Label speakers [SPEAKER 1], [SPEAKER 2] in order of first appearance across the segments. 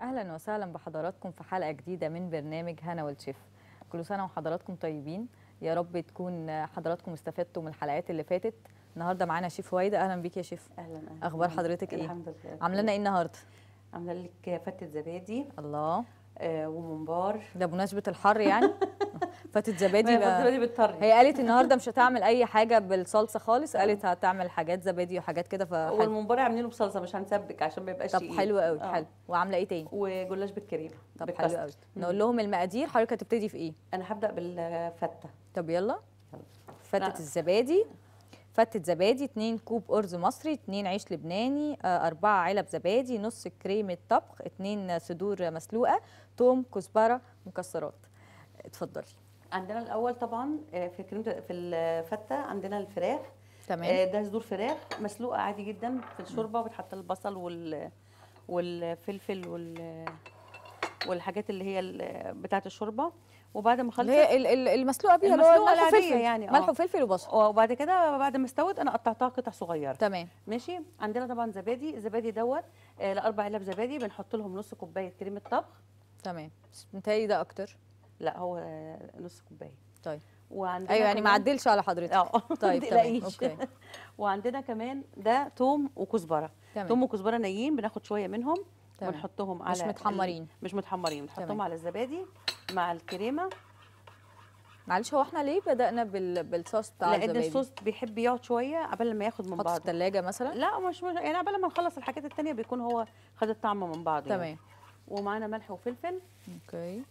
[SPEAKER 1] اهلا وسهلا بحضراتكم في حلقه جديده من برنامج هنا والشيف كل سنه وحضراتكم طيبين يا رب تكون حضراتكم استفدتوا من الحلقات اللي فاتت النهارده معانا شيف هويدا اهلا بيك يا شيف
[SPEAKER 2] اهلا اهلا
[SPEAKER 1] اخبار حضرتك ايه
[SPEAKER 2] الحمد لله
[SPEAKER 1] عامله لنا ايه النهارده
[SPEAKER 2] عامله لك فتة زبادي
[SPEAKER 1] الله
[SPEAKER 2] آه وممبار
[SPEAKER 1] ده بمناسبه الحر يعني فاتت زبادي
[SPEAKER 2] ما هي
[SPEAKER 1] بقى
[SPEAKER 2] زبادي بالطري
[SPEAKER 1] هي قالت النهارده مش هتعمل اي حاجه بالصلصه خالص قالت هتعمل حاجات زبادي وحاجات كده فحلو
[SPEAKER 2] والممبار عاملينه بصلصه مش هنسبك عشان ما يبقاش
[SPEAKER 1] طب
[SPEAKER 2] تقيل.
[SPEAKER 1] حلو قوي
[SPEAKER 2] آه.
[SPEAKER 1] حلو وعامله ايه تاني
[SPEAKER 2] وجلاش بالكريمه
[SPEAKER 1] طب حلو
[SPEAKER 2] بالكاستر.
[SPEAKER 1] قوي
[SPEAKER 2] مم.
[SPEAKER 1] نقول لهم المقادير حضرتك هتبتدي في ايه
[SPEAKER 2] انا هبدا بالفته
[SPEAKER 1] طب يلا
[SPEAKER 2] يلا.
[SPEAKER 1] فتة
[SPEAKER 2] لا.
[SPEAKER 1] الزبادي فتة زبادي 2 كوب أرز مصري 2 عيش لبناني 4 علب زبادي نص كريمة طبخ 2 صدور مسلوقة توم كزبرة مكسرات اتفضلي
[SPEAKER 2] عندنا الاول طبعا آه، في كريمه في الفته عندنا الفراخ
[SPEAKER 1] تمام
[SPEAKER 2] آه، ده صدور فراخ مسلوقه عادي جدا في الشوربه بتحط البصل وال والفلفل وال والحاجات اللي هي ال- بتاعه الشوربه وبعد ما
[SPEAKER 1] اللي
[SPEAKER 2] خلصت
[SPEAKER 1] هي ال- ال- المسلوقة بيها اللي هو
[SPEAKER 2] المسلوقة
[SPEAKER 1] ملح
[SPEAKER 2] العادية
[SPEAKER 1] وفلفل
[SPEAKER 2] يعني، آه.
[SPEAKER 1] ملح وفلفل وبصل
[SPEAKER 2] وبعد كده بعد ما استوت انا قطعتها قطع صغيره
[SPEAKER 1] تمام
[SPEAKER 2] ماشي عندنا طبعا زبادي الزبادي دوت آه لاربع علب زبادي بنحط لهم نص كوبايه كريمه طبخ
[SPEAKER 1] تمام بس متهيألي ده أكتر
[SPEAKER 2] لا هو آه، نص كوبايه
[SPEAKER 1] طيب
[SPEAKER 2] وعندنا
[SPEAKER 1] أيوه يعني ما
[SPEAKER 2] كمان-
[SPEAKER 1] عدلش على حضرتك
[SPEAKER 2] اه
[SPEAKER 1] طيب
[SPEAKER 2] ما
[SPEAKER 1] تمام
[SPEAKER 2] تقلقيش.
[SPEAKER 1] أوكي
[SPEAKER 2] وعندنا كمان ده توم وكزبره توم
[SPEAKER 1] تمام
[SPEAKER 2] وكزبره نيين بناخد شويه منهم
[SPEAKER 1] تمام.
[SPEAKER 2] ونحطهم على
[SPEAKER 1] مش متحمرين.
[SPEAKER 2] ال- مش متحمرين
[SPEAKER 1] تمام.
[SPEAKER 2] بنحطهم على الزبادي مع الكريمه
[SPEAKER 1] معلش هو احنا ليه بدأنا بال... بالصوص بتاع
[SPEAKER 2] لان
[SPEAKER 1] الزبادي
[SPEAKER 2] الصوص بيحب يقعد شويه قبل ما ياخد من
[SPEAKER 1] نحطه في
[SPEAKER 2] بعضه
[SPEAKER 1] الثلاجة مثلا
[SPEAKER 2] لا مش مش- يعني قبل ما نخلص الحاجات التانية بيكون هو خد الطعم من بعضه يعني.
[SPEAKER 1] تمام
[SPEAKER 2] ومعانا ملح وفلفل
[SPEAKER 1] اوكي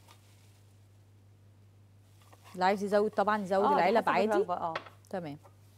[SPEAKER 1] اللي عايز يزود طبعا يزود
[SPEAKER 2] آه،
[SPEAKER 1] العلب
[SPEAKER 2] بحسب
[SPEAKER 1] عادي
[SPEAKER 2] الرغبة، اه
[SPEAKER 1] تمام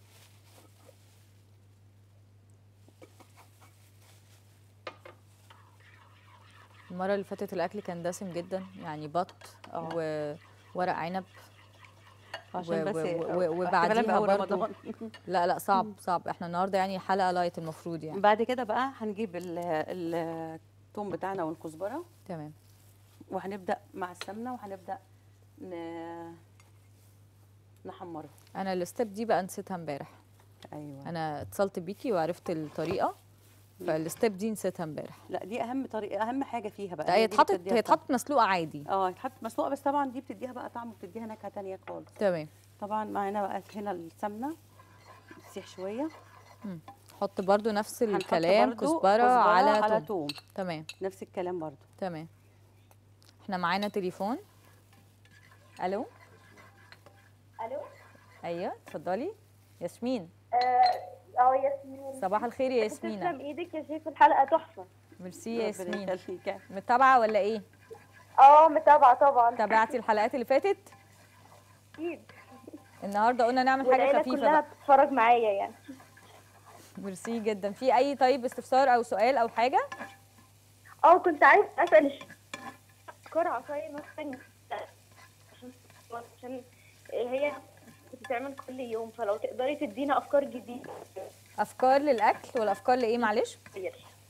[SPEAKER 1] المرة اللي فاتت الأكل كان دسم جدا يعني بط
[SPEAKER 2] آه.
[SPEAKER 1] وورق عنب
[SPEAKER 2] عشان
[SPEAKER 1] و-
[SPEAKER 2] بس
[SPEAKER 1] و- و-
[SPEAKER 2] احتمالاً
[SPEAKER 1] وبعديها
[SPEAKER 2] بأول
[SPEAKER 1] برضو
[SPEAKER 2] رمضان.
[SPEAKER 1] لا لا صعب صعب احنا النهارده يعني حلقة لايت المفروض يعني
[SPEAKER 2] بعد كده بقى هنجيب ال- ال- الثوم بتاعنا والكزبره
[SPEAKER 1] تمام
[SPEAKER 2] وهنبدا مع السمنه وهنبدا ن... نحمره
[SPEAKER 1] انا الستيب دي بقى نسيتها امبارح
[SPEAKER 2] ايوه
[SPEAKER 1] انا اتصلت بيكي وعرفت الطريقة فالستيب دي نسيتها امبارح
[SPEAKER 2] لا دي اهم طريقه اهم حاجه فيها بقى
[SPEAKER 1] لا هي
[SPEAKER 2] دي
[SPEAKER 1] اتحطت
[SPEAKER 2] بتديها
[SPEAKER 1] هي
[SPEAKER 2] طعم.
[SPEAKER 1] اتحطت مسلوقة عادي
[SPEAKER 2] اه اتحط مسلوقه بس طبعا دي بتديها بقى طعم وبتديها نكهه تانية خالص
[SPEAKER 1] تمام
[SPEAKER 2] طبعا معانا بقى هنا السمنه تسيح شويه
[SPEAKER 1] حط برضو نفس
[SPEAKER 2] هنحط
[SPEAKER 1] الكلام
[SPEAKER 2] برضو
[SPEAKER 1] كزبرة على,
[SPEAKER 2] على
[SPEAKER 1] توم
[SPEAKER 2] توم
[SPEAKER 1] تمام
[SPEAKER 2] نفس الكلام برضو
[SPEAKER 1] تمام احنا معانا تليفون الو
[SPEAKER 3] الو
[SPEAKER 1] ايوه اتفضلي ياسمين
[SPEAKER 3] اه اه ياسمين
[SPEAKER 1] صباح الخير يا
[SPEAKER 3] تسلم
[SPEAKER 1] ياسمينة
[SPEAKER 3] ايدك يا شيخ الحلقه تحفه
[SPEAKER 1] ميرسي يا
[SPEAKER 2] ربنا
[SPEAKER 1] ياسمين
[SPEAKER 2] يخليك.
[SPEAKER 1] متابعة ولا ايه
[SPEAKER 3] اه متابعه طبعا
[SPEAKER 1] تابعتي الحلقات اللي فاتت
[SPEAKER 3] اكيد
[SPEAKER 1] النهارده قلنا نعمل حاجة
[SPEAKER 3] والعيله
[SPEAKER 1] خفيفة
[SPEAKER 3] كلها
[SPEAKER 1] بقى
[SPEAKER 3] بتتفرج معايا يعني
[SPEAKER 1] ميرسي جدا في اي طيب استفسار او سؤال او حاجة
[SPEAKER 3] اه كنت عايز اسال الش- افكار عصايه مثلا عشان عشان هي بتتعمل كل يوم فلو تقدري تدينا افكار جديده
[SPEAKER 1] افكار للاكل ولا افكار لايه معلش
[SPEAKER 3] كتير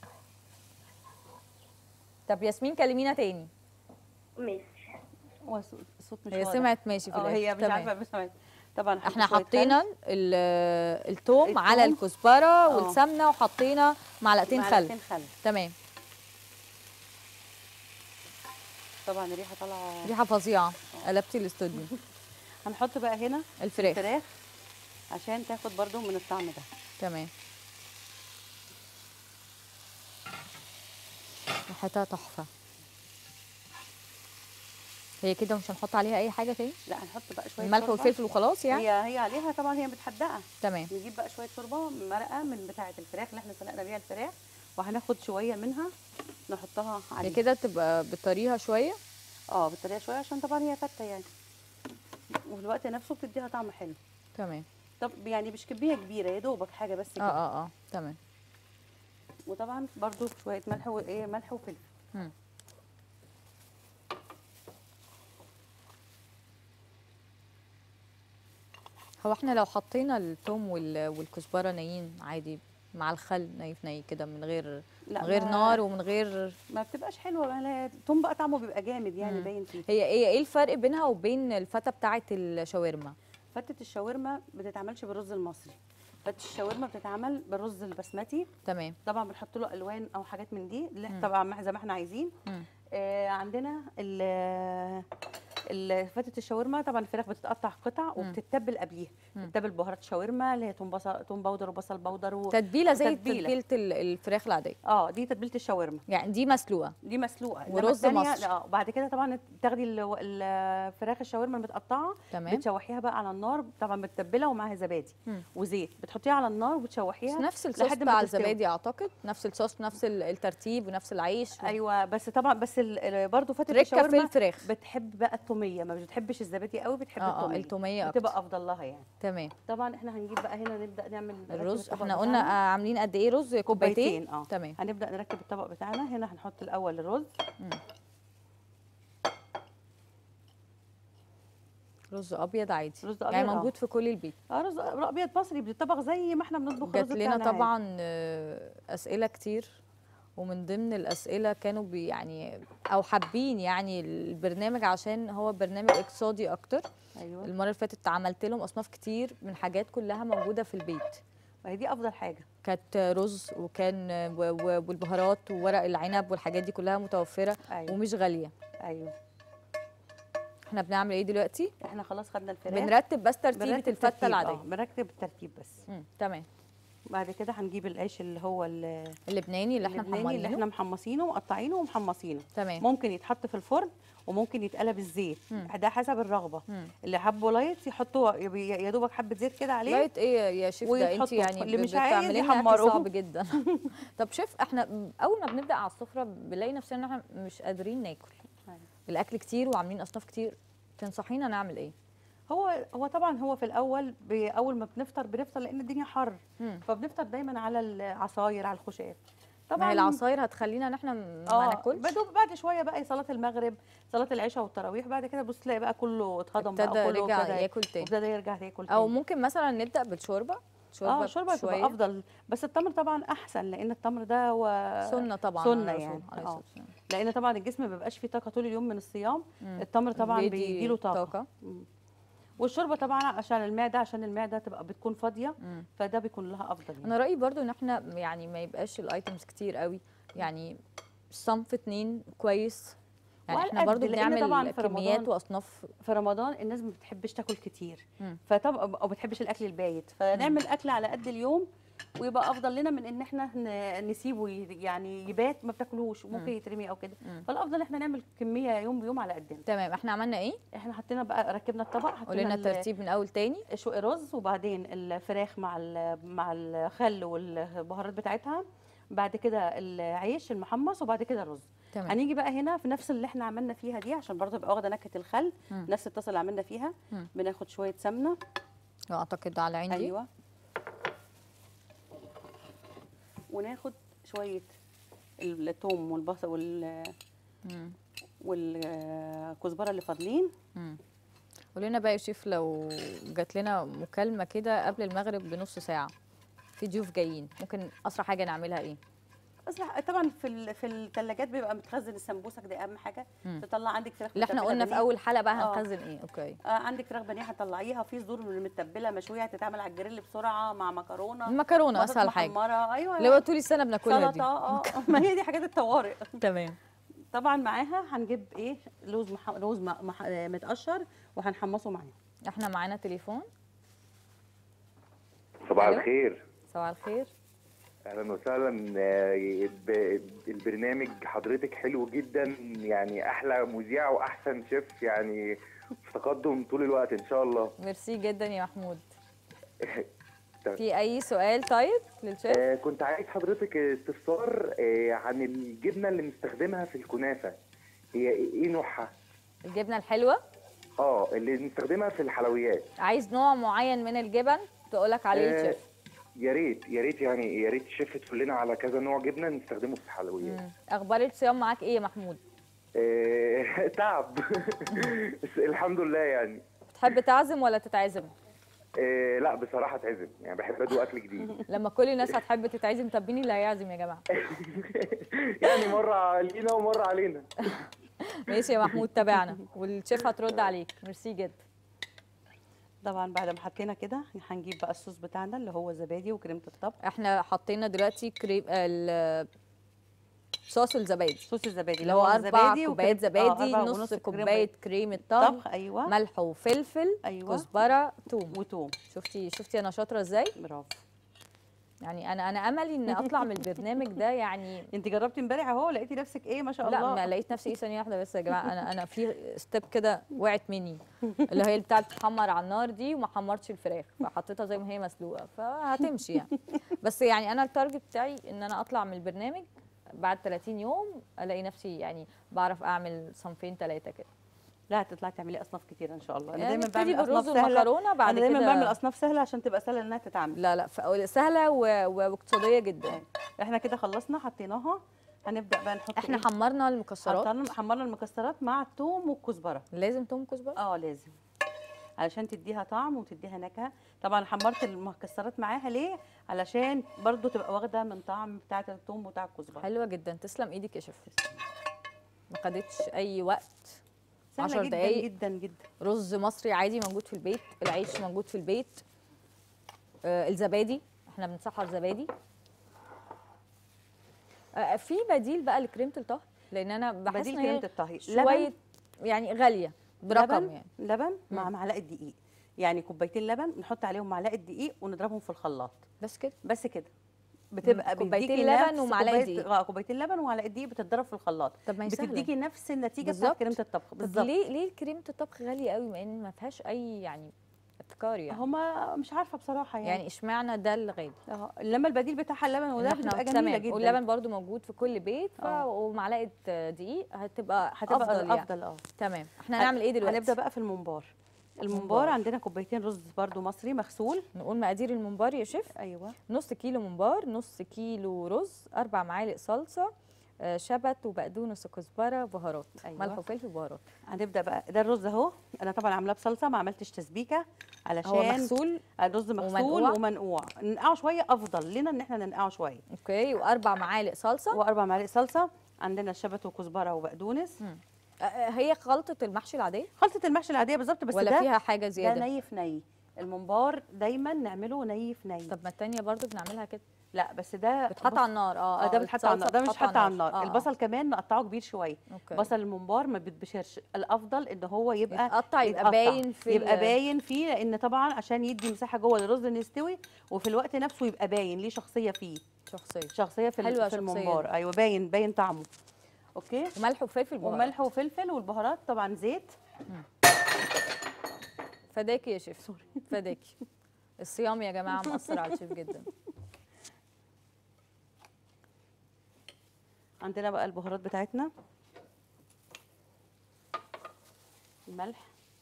[SPEAKER 1] طب ياسمين كلمينا تاني
[SPEAKER 3] ماشي
[SPEAKER 2] هو الصوت الصوت مش
[SPEAKER 1] هي
[SPEAKER 2] واضح.
[SPEAKER 1] سمعت ماشي في
[SPEAKER 2] اه
[SPEAKER 1] الاخر
[SPEAKER 2] هي مش
[SPEAKER 1] تمام.
[SPEAKER 2] عارفه مش سمعت طبعا هحط
[SPEAKER 1] احنا
[SPEAKER 2] شوية
[SPEAKER 1] حطينا
[SPEAKER 2] خل،
[SPEAKER 1] ال- التوم على
[SPEAKER 2] التوم.
[SPEAKER 1] الكزبره والسمنه وحطينا معلقتين خل
[SPEAKER 2] معلقتين خل
[SPEAKER 1] تمام
[SPEAKER 2] طبعا الريحه طالعه
[SPEAKER 1] ريحه فظيعه قلبتي الاستوديو
[SPEAKER 2] هنحط بقى هنا
[SPEAKER 1] الفراخ
[SPEAKER 2] الفراخ عشان تاخد برضو من الطعم ده
[SPEAKER 1] تمام ريحتها تحفه هي كده مش هنحط عليها اي حاجه تاني
[SPEAKER 2] لا هنحط بقى شويه
[SPEAKER 1] الملح
[SPEAKER 2] شوربة.
[SPEAKER 1] والفلفل وخلاص يعني
[SPEAKER 2] هي هي عليها طبعا هي متحدقه
[SPEAKER 1] تمام
[SPEAKER 2] نجيب بقى شويه شوربه مرقه من بتاعه الفراخ اللي احنا سلقنا بيها الفراخ وهناخد شويه منها نحطها
[SPEAKER 1] هي
[SPEAKER 2] عليها
[SPEAKER 1] كده تبقى بطريها شويه
[SPEAKER 2] اه بالطريقه شويه عشان طبعا هي فته يعني وفي الوقت نفسه بتديها طعم حلو
[SPEAKER 1] تمام
[SPEAKER 2] طب يعني مش كميه كبيره يا دوبك حاجه بس
[SPEAKER 1] اه
[SPEAKER 2] كده
[SPEAKER 1] اه اه تمام
[SPEAKER 2] وطبعا برضو شويه ملح وايه ملح وفلفل
[SPEAKER 1] مم. هو احنا لو حطينا الثوم وال- والكزبره نيين عادي مع الخل ني في ني كده من غير
[SPEAKER 2] لا
[SPEAKER 1] من غير
[SPEAKER 2] ما-
[SPEAKER 1] نار ومن غير
[SPEAKER 2] ما بتبقاش حلوه ما لا- التوم بقى طعمه بيبقى جامد يعني
[SPEAKER 1] مم.
[SPEAKER 2] باين فيه
[SPEAKER 1] هي ايه ايه الفرق بينها وبين الفتة بتاعه الشاورما
[SPEAKER 2] فتة الشاورما بتتعملش بالرز المصري فتة الشاورما بتتعمل بالرز البسمتي
[SPEAKER 1] تمام
[SPEAKER 2] طبعا بنحط له الوان او حاجات من دي اللي
[SPEAKER 1] مم.
[SPEAKER 2] احنا طبعا مع- زي ما احنا عايزين
[SPEAKER 1] مم.
[SPEAKER 2] آه عندنا ال ال- فتة الشاورما طبعا الفراخ بتتقطع قطع وبتتبل قبليها
[SPEAKER 1] مم.
[SPEAKER 2] بتتبل بهارات شاورما اللي هي توم بصل توم باودر وبصل باودر و...
[SPEAKER 1] تتبيله زي
[SPEAKER 2] تتبيلة.
[SPEAKER 1] تتبيله ال- الفراخ العاديه
[SPEAKER 2] اه دي تتبيله الشاورما
[SPEAKER 1] يعني دي مسلوقه
[SPEAKER 2] دي مسلوقه إنما
[SPEAKER 1] ورز
[SPEAKER 2] التانية-
[SPEAKER 1] مصر.
[SPEAKER 2] اه بعد كده طبعا تاخدي ال- الفراخ الشاورما المتقطعه
[SPEAKER 1] تمام
[SPEAKER 2] بتشوحيها بقى على النار طبعا متبله ومعاها زبادي
[SPEAKER 1] مم.
[SPEAKER 2] وزيت بتحطيها على النار
[SPEAKER 1] بس
[SPEAKER 2] وبتشوحيها
[SPEAKER 1] نفس الصوص
[SPEAKER 2] لحد ما
[SPEAKER 1] بتاع
[SPEAKER 2] تستوي.
[SPEAKER 1] الزبادي اعتقد نفس الصوص نفس ال- الترتيب ونفس العيش
[SPEAKER 2] ايوه بس طبعا بس ال- ال- برضه فتة
[SPEAKER 1] تركه في
[SPEAKER 2] الشاورما
[SPEAKER 1] الفراخ
[SPEAKER 2] بتحب بقى التوميه ما بتحبش الزبادي قوي بتحب
[SPEAKER 1] اه اه
[SPEAKER 2] التوميه
[SPEAKER 1] التوميه اكتر
[SPEAKER 2] بتبقى افضل لها يعني
[SPEAKER 1] تمام
[SPEAKER 2] طبعا احنا هنجيب بقى هنا نبدا نعمل نركب
[SPEAKER 1] الرز
[SPEAKER 2] الطبق
[SPEAKER 1] احنا قلنا
[SPEAKER 2] بتاعنا.
[SPEAKER 1] آه، عاملين قد ايه رز كوبايتين
[SPEAKER 2] كوبايتين اه
[SPEAKER 1] تمام
[SPEAKER 2] هنبدا نركب الطبق بتاعنا هنا هنحط الاول الرز
[SPEAKER 1] مم. رز ابيض عادي
[SPEAKER 2] رز
[SPEAKER 1] يعني
[SPEAKER 2] أبيض، آه.
[SPEAKER 1] موجود في كل البيت
[SPEAKER 2] اه رز ابيض مصري بيتطبخ زي ما احنا بنطبخ
[SPEAKER 1] جات
[SPEAKER 2] الرز
[SPEAKER 1] لنا
[SPEAKER 2] بتاعنا عادي.
[SPEAKER 1] طبعا آه، اسئله كتير ومن ضمن الاسئله كانوا بي يعني او حابين يعني البرنامج عشان هو برنامج اقتصادي اكتر
[SPEAKER 2] ايوه
[SPEAKER 1] المره اللي فاتت عملت لهم اصناف كتير من حاجات كلها موجوده في البيت
[SPEAKER 2] ما هي دي افضل حاجه
[SPEAKER 1] كانت رز وكان و- و- والبهارات وورق العنب والحاجات دي كلها متوفره
[SPEAKER 2] ايوه
[SPEAKER 1] ومش غاليه
[SPEAKER 2] ايوه
[SPEAKER 1] احنا بنعمل ايه دلوقتي
[SPEAKER 2] احنا خلاص خدنا الفراخ
[SPEAKER 1] بنرتب بس ترتيبه
[SPEAKER 2] بنرتب
[SPEAKER 1] الفته
[SPEAKER 2] ترتيب،
[SPEAKER 1] العاديه
[SPEAKER 2] اه بنرتب الترتيب بس
[SPEAKER 1] مم، تمام
[SPEAKER 2] بعد كده هنجيب العيش اللي هو ال-
[SPEAKER 1] اللبناني اللي احنا
[SPEAKER 2] اللبناني اللي
[SPEAKER 1] محمرينه
[SPEAKER 2] احنا محمصينه ومقطعينه ومحمصينه
[SPEAKER 1] تمام
[SPEAKER 2] ممكن يتحط في الفرن وممكن يتقلب الزيت
[SPEAKER 1] مم.
[SPEAKER 2] ده حسب الرغبه
[SPEAKER 1] مم.
[SPEAKER 2] اللي حبه لايت يحطوا يبي- يا دوبك حبه زيت كده عليه
[SPEAKER 1] لايت ايه يا شيف ده انت
[SPEAKER 2] ويتحطوا-
[SPEAKER 1] يعني
[SPEAKER 2] اللي
[SPEAKER 1] ب-
[SPEAKER 2] مش عايز
[SPEAKER 1] بتعملي لنا أكل
[SPEAKER 2] يحمروه.
[SPEAKER 1] صعب جدا طب شيف احنا اول ما بنبدا على السفره بنلاقي نفسنا ان احنا مش قادرين ناكل
[SPEAKER 2] أيوة.
[SPEAKER 1] الاكل كتير وعاملين اصناف كتير تنصحينا نعمل ايه
[SPEAKER 2] هو هو طبعا هو في الاول ب- اول ما بنفطر بنفطر لان الدنيا حر
[SPEAKER 1] مم.
[SPEAKER 2] فبنفطر دايما على العصاير على الخشاف
[SPEAKER 1] ما هي العصاير هتخلينا ان احنا م- ما
[SPEAKER 2] اه
[SPEAKER 1] ناكلش
[SPEAKER 2] بدو- بعد شويه بقى صلاه المغرب صلاه العشاء والتراويح بعد كده بص تلاقي بقى كله اتهضم بقى
[SPEAKER 1] ابتدى
[SPEAKER 2] كله
[SPEAKER 1] رجع
[SPEAKER 2] ابتدى
[SPEAKER 1] ياكل تاني
[SPEAKER 2] وابتدى يرجع ياكل
[SPEAKER 1] او
[SPEAKER 2] تاني.
[SPEAKER 1] ممكن مثلا نبدا بالشوربه
[SPEAKER 2] اه الشوربه
[SPEAKER 1] شوية.
[SPEAKER 2] تبقى افضل بس التمر طبعا احسن لان التمر ده هو
[SPEAKER 1] سنه طبعا
[SPEAKER 2] سنة
[SPEAKER 1] على
[SPEAKER 2] يعني،
[SPEAKER 1] الرسول عليه
[SPEAKER 2] آه.
[SPEAKER 1] الصلاة والسلام.
[SPEAKER 2] لان طبعا الجسم ما بيبقاش فيه طاقه طول اليوم من الصيام
[SPEAKER 1] مم.
[SPEAKER 2] التمر طبعا
[SPEAKER 1] بيدي
[SPEAKER 2] بيديله طاقه,
[SPEAKER 1] طاقه
[SPEAKER 2] مم. والشوربه طبعا عشان المعده عشان المعده تبقى بتكون فاضيه
[SPEAKER 1] مم.
[SPEAKER 2] فده بيكون لها افضل يعني.
[SPEAKER 1] انا رايي برضو ان احنا يعني ما يبقاش الايتمز كتير قوي يعني صنف اتنين كويس يعني
[SPEAKER 2] وعلى
[SPEAKER 1] احنا
[SPEAKER 2] قد،
[SPEAKER 1] برضو
[SPEAKER 2] لأن طبعاً
[SPEAKER 1] بنعمل
[SPEAKER 2] في
[SPEAKER 1] كميات
[SPEAKER 2] رمضان-
[SPEAKER 1] واصناف
[SPEAKER 2] في رمضان الناس ما بتحبش تاكل كتير
[SPEAKER 1] مم.
[SPEAKER 2] فطب او ما بتحبش الاكل البايت فنعمل اكل على قد اليوم ويبقى افضل لنا من ان احنا ن- نسيبه ي- يعني يبات ما بتاكلوش وممكن يترمي او كده
[SPEAKER 1] مم.
[SPEAKER 2] فالافضل احنا نعمل كميه يوم بيوم على قدنا
[SPEAKER 1] تمام احنا عملنا ايه
[SPEAKER 2] احنا حطينا بقى ركبنا الطبق
[SPEAKER 1] قولي
[SPEAKER 2] حطينا
[SPEAKER 1] لنا
[SPEAKER 2] ال-
[SPEAKER 1] الترتيب من اول تاني
[SPEAKER 2] شوق رز وبعدين الفراخ مع ال- مع الخل والبهارات بتاعتها بعد كده العيش المحمص وبعد كده الرز
[SPEAKER 1] تمام
[SPEAKER 2] هنيجي بقى هنا في نفس اللي احنا عملنا فيها دي عشان برضه تبقى واخده نكهه الخل
[SPEAKER 1] مم.
[SPEAKER 2] نفس الطاسه اللي عملنا فيها
[SPEAKER 1] مم.
[SPEAKER 2] بناخد شويه سمنه
[SPEAKER 1] اعتقد على عندي
[SPEAKER 2] ايوه وناخد شويه الثوم والبصل وال
[SPEAKER 1] مم.
[SPEAKER 2] والكزبره اللي فاضلين
[SPEAKER 1] مم. قولي لنا بقى يا شيف لو جات لنا مكالمه كده قبل المغرب بنص ساعه في ضيوف جايين ممكن اسرع حاجه نعملها ايه
[SPEAKER 2] اسرع طبعا في ال- في الثلاجات بيبقى متخزن السمبوسك ده اهم حاجه
[SPEAKER 1] مم.
[SPEAKER 2] تطلع عندك فراخ
[SPEAKER 1] اللي احنا
[SPEAKER 2] متبلة
[SPEAKER 1] قلنا في
[SPEAKER 2] بانيه.
[SPEAKER 1] اول حلقه بقى
[SPEAKER 2] آه.
[SPEAKER 1] هنخزن ايه اوكي
[SPEAKER 2] آه عندك فراخ بانيه هتطلعيها في صدور متبله مشويه هتتعمل على الجريل بسرعه مع مكرونه
[SPEAKER 1] المكرونه
[SPEAKER 2] بطاطس
[SPEAKER 1] اسهل حاجه
[SPEAKER 2] محمره ايوه
[SPEAKER 1] اللي هو طول السنه بناكلها دي
[SPEAKER 2] سلطه اه ما هي دي حاجات الطوارئ
[SPEAKER 1] تمام
[SPEAKER 2] طبعا معاها هنجيب ايه لوز مح... لوز م... مح... آه، متقشر وهنحمصه معاها
[SPEAKER 1] احنا معانا تليفون
[SPEAKER 4] صباح
[SPEAKER 1] ألو؟
[SPEAKER 4] الخير
[SPEAKER 1] صباح الخير
[SPEAKER 4] اهلا وسهلا آه، الب- البرنامج حضرتك حلو جدا يعني احلى مذيع واحسن شيف يعني في تقدم طول الوقت ان شاء الله
[SPEAKER 1] ميرسي جدا يا محمود في اي سؤال طيب للشيف
[SPEAKER 4] آه، كنت عايز حضرتك استفسار آه، عن الجبنه اللي بنستخدمها في الكنافه هي ايه نوعها
[SPEAKER 1] الجبنه الحلوه
[SPEAKER 4] اه اللي بنستخدمها في الحلويات
[SPEAKER 1] عايز نوع معين من الجبن تقولك عليه
[SPEAKER 4] آه،
[SPEAKER 1] الشيف
[SPEAKER 4] يا ريت يا ريت يعني يا ريت الشيف تقول لنا على كذا نوع جبنه نستخدمه في الحلويات
[SPEAKER 1] مم. اخبار الصيام معاك ايه يا محمود
[SPEAKER 4] آه، تعب بس الحمد لله يعني
[SPEAKER 1] بتحب تعزم ولا تتعزم
[SPEAKER 4] إيه لا بصراحة اتعزم يعني بحب ادوق اكل جديد
[SPEAKER 1] لما كل الناس هتحب تتعزم طب مين اللي هيعزم يا جماعه
[SPEAKER 4] يعني مرة علينا ومرة علينا
[SPEAKER 1] ماشي يا محمود تابعنا والشيف هترد عليك ميرسي جدا
[SPEAKER 2] طبعا بعد ما حطينا كده هنجيب بقى الصوص بتاعنا اللي هو زبادي وكريمه الطبخ
[SPEAKER 1] احنا حطينا دلوقتي كريم ال- صوص الزبادي
[SPEAKER 2] صوص الزبادي
[SPEAKER 1] اللي هو اربع
[SPEAKER 2] الزبادي
[SPEAKER 1] كوبايات
[SPEAKER 2] وكريمة-
[SPEAKER 1] زبادي
[SPEAKER 2] آه، أربع
[SPEAKER 1] نص
[SPEAKER 2] ونص كريمة
[SPEAKER 1] كوبايه كريمه طبخ
[SPEAKER 2] طبخ ايوه
[SPEAKER 1] ملح وفلفل
[SPEAKER 2] أيوة.
[SPEAKER 1] كزبره توم
[SPEAKER 2] وتوم
[SPEAKER 1] شفتي شفتي انا شاطره ازاي
[SPEAKER 2] برافو
[SPEAKER 1] يعني انا انا املي ان اطلع من البرنامج ده يعني
[SPEAKER 2] انت جربتي امبارح اهو لقيتي نفسك ايه ما شاء
[SPEAKER 1] لا
[SPEAKER 2] الله
[SPEAKER 1] ما لقيت نفسي ايه ثانيه واحده بس يا جماعه انا انا في ستيب كده وقعت مني اللي هي بتاعه تحمر على النار دي وما حمرتش الفراخ فحطيتها زي ما هي مسلوقه فهتمشي يعني بس يعني انا التارجت بتاعي ان انا اطلع من البرنامج بعد 30 يوم الاقي نفسي يعني بعرف اعمل صنفين ثلاثه كده
[SPEAKER 2] لا هتطلعي تعملي اصناف كتير ان شاء الله انا
[SPEAKER 1] يعني
[SPEAKER 2] دايما
[SPEAKER 1] نبتدي
[SPEAKER 2] بعمل
[SPEAKER 1] بالرز
[SPEAKER 2] اصناف سهله
[SPEAKER 1] والمكرونه بعد
[SPEAKER 2] انا دايما
[SPEAKER 1] كده
[SPEAKER 2] بعمل اصناف سهله عشان تبقى سهله انها تتعمل
[SPEAKER 1] لا لا ف- سهله و- و- واقتصاديه جدا
[SPEAKER 2] احنا كده خلصنا حطيناها هنبدا بقى نحط
[SPEAKER 1] احنا
[SPEAKER 2] إيه؟
[SPEAKER 1] حمرنا المكسرات
[SPEAKER 2] حطينا حمرنا المكسرات مع الثوم والكزبره
[SPEAKER 1] لازم توم كزبره
[SPEAKER 2] اه لازم علشان تديها طعم وتديها نكهه طبعا حمرت المكسرات معاها ليه علشان برضو تبقى واخده من طعم بتاعه الثوم وبتاع الكزبره
[SPEAKER 1] حلوه جدا تسلم ايدك يا شيف ما خدتش اي وقت
[SPEAKER 2] سهله
[SPEAKER 1] 10
[SPEAKER 2] جدا
[SPEAKER 1] دقايق.
[SPEAKER 2] جدا جدا
[SPEAKER 1] رز مصري عادي موجود في البيت العيش موجود في البيت آه الزبادي احنا بنسحر زبادي آه في بديل بقى لكريمه الطهي لان انا بحس
[SPEAKER 2] بديل
[SPEAKER 1] ان هي
[SPEAKER 2] كريمه الطهي
[SPEAKER 1] شويه يعني غاليه برقم
[SPEAKER 2] لبن
[SPEAKER 1] يعني
[SPEAKER 2] لبن مع
[SPEAKER 1] مم.
[SPEAKER 2] معلقه دقيق يعني كوبايتين لبن نحط عليهم معلقه دقيق ونضربهم في الخلاط
[SPEAKER 1] بس كده
[SPEAKER 2] بس كده بتبقى
[SPEAKER 1] كوبايتين
[SPEAKER 2] بيديكي
[SPEAKER 1] لبن
[SPEAKER 2] نفس
[SPEAKER 1] ومعلقة
[SPEAKER 2] كوباية-
[SPEAKER 1] دقيق.
[SPEAKER 2] اه كوبايتين لبن ومعلقه دقيق بتتضرب في الخلاط
[SPEAKER 1] طب ما هي سهله
[SPEAKER 2] بتديكي نفس النتيجه
[SPEAKER 1] بالظبط.
[SPEAKER 2] بتاعت كريمه الطبخ
[SPEAKER 1] طب
[SPEAKER 2] بالظبط
[SPEAKER 1] ليه ليه كريمه الطبخ غاليه قوي مع ان ما فيهاش اي يعني ابتكار يعني
[SPEAKER 2] هما مش عارفه بصراحه يعني,
[SPEAKER 1] يعني اشمعنى ده الغالي
[SPEAKER 2] اه لما البديل بتاعها اللبن وده
[SPEAKER 1] إن
[SPEAKER 2] بتبقى
[SPEAKER 1] احنا
[SPEAKER 2] جميله
[SPEAKER 1] تمام
[SPEAKER 2] جدا
[SPEAKER 1] واللبن برضو موجود في كل بيت ف...
[SPEAKER 2] آه.
[SPEAKER 1] ومعلقه دقيق هتبقى
[SPEAKER 2] هتبقى
[SPEAKER 1] افضل
[SPEAKER 2] افضل,
[SPEAKER 1] يعني.
[SPEAKER 2] أفضل اه
[SPEAKER 1] تمام احنا هنعمل ايه دلوقتي
[SPEAKER 2] هنبدا بقى في الممبار الممبار
[SPEAKER 1] ممبار.
[SPEAKER 2] عندنا كوبايتين رز برضو مصري مغسول
[SPEAKER 1] نقول مقادير الممبار يا شيف
[SPEAKER 2] ايوه
[SPEAKER 1] نص كيلو ممبار نص كيلو رز اربع معالق صلصه آه، شبت وبقدونس وكزبره بهارات
[SPEAKER 2] أيوة.
[SPEAKER 1] ملح وفلفل بهارات
[SPEAKER 2] هنبدا بقى ده الرز اهو انا طبعا عاملاه بصلصه ما عملتش تسبيكه
[SPEAKER 1] هو
[SPEAKER 2] علشان
[SPEAKER 1] مغسول
[SPEAKER 2] الرز مغسول
[SPEAKER 1] ومنقوع؟
[SPEAKER 2] ومنقوع ننقعه شويه افضل لنا ان احنا ننقعه شويه
[SPEAKER 1] اوكي واربع معالق صلصه
[SPEAKER 2] واربع معالق صلصه عندنا شبت وكزبره وبقدونس
[SPEAKER 1] آه، آه، هي خلطه المحشي العاديه
[SPEAKER 2] خلطه المحشي العاديه بالظبط بس
[SPEAKER 1] ولا
[SPEAKER 2] ده
[SPEAKER 1] فيها حاجه
[SPEAKER 2] ده
[SPEAKER 1] زياده
[SPEAKER 2] ني في ني الممبار دايما نعمله ني في ني
[SPEAKER 1] طب ما التانية برضو بنعملها كده
[SPEAKER 2] لا بس ده
[SPEAKER 1] بتحط
[SPEAKER 2] بص-
[SPEAKER 1] على النار اه
[SPEAKER 2] اه ده بيتحط على النار ده مش
[SPEAKER 1] بتحط
[SPEAKER 2] حط على النار
[SPEAKER 1] آه، آه.
[SPEAKER 2] البصل كمان نقطعه كبير شويه
[SPEAKER 1] اوكي
[SPEAKER 2] بصل الممبار ما بيتبشرش الافضل ان هو يبقى
[SPEAKER 1] يتقطع يبقى
[SPEAKER 2] يتقطع.
[SPEAKER 1] باين في
[SPEAKER 2] يبقى
[SPEAKER 1] ال-
[SPEAKER 2] باين فيه لان طبعا عشان يدي مساحه جوه للرز انه يستوي وفي الوقت نفسه يبقى باين ليه شخصيه فيه
[SPEAKER 1] شخصيه
[SPEAKER 2] شخصيه في, ال-
[SPEAKER 1] حلوة
[SPEAKER 2] في
[SPEAKER 1] شخصية
[SPEAKER 2] الممبار
[SPEAKER 1] دي.
[SPEAKER 2] ايوه باين باين طعمه اوكي
[SPEAKER 1] وملح وفلفل بهارات
[SPEAKER 2] وملح وفلفل والبهارات طبعا زيت
[SPEAKER 1] فداكي يا شيف سوري فداكي الصيام يا جماعه مأثر على الشيف جدا
[SPEAKER 2] عندنا بقى البهارات بتاعتنا الملح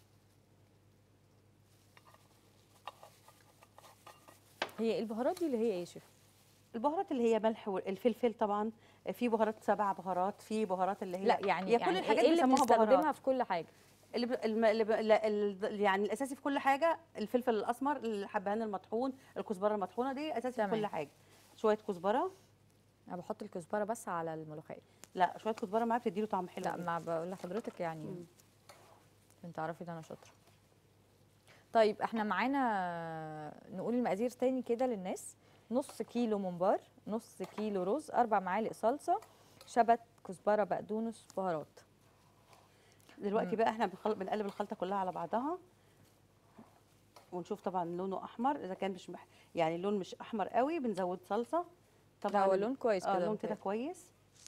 [SPEAKER 1] هي البهارات دي اللي هي ايه يا شيف
[SPEAKER 2] البهارات اللي هي ملح والفلفل طبعا في بهارات سبع بهارات في بهارات اللي هي
[SPEAKER 1] لا يعني
[SPEAKER 2] هي كل
[SPEAKER 1] يعني
[SPEAKER 2] الحاجات
[SPEAKER 1] ايه اللي
[SPEAKER 2] بيسموها
[SPEAKER 1] بنستخدمها
[SPEAKER 2] بهارات
[SPEAKER 1] في كل حاجه
[SPEAKER 2] اللي, ب... الم... اللي ب... لا، ال... يعني الاساسي في كل حاجه الفلفل الاسمر الحبهان المطحون الكزبره المطحونه دي اساسي
[SPEAKER 1] تمام.
[SPEAKER 2] في كل حاجه شويه كزبره
[SPEAKER 1] انا بحط الكزبره بس على الملوخيه
[SPEAKER 2] لا شويه كزبره معاها بتديله طعم حلو
[SPEAKER 1] لا
[SPEAKER 2] جداً.
[SPEAKER 1] ما بقول لحضرتك يعني
[SPEAKER 2] مم.
[SPEAKER 1] عشان تعرفي ده انا شاطره طيب احنا معانا نقول المقادير تاني كده للناس نص كيلو ممبار نص كيلو رز اربع معالق صلصه شبت كزبره بقدونس بهارات
[SPEAKER 2] دلوقتي
[SPEAKER 1] مم.
[SPEAKER 2] بقى احنا بنخل... بنقلب الخلطه كلها على بعضها ونشوف طبعا لونه احمر اذا كان مش مح... يعني اللون مش احمر قوي بنزود صلصه
[SPEAKER 1] لا هو لون كويس
[SPEAKER 2] اه
[SPEAKER 1] كده
[SPEAKER 2] لون كده
[SPEAKER 1] متهيألي.
[SPEAKER 2] كويس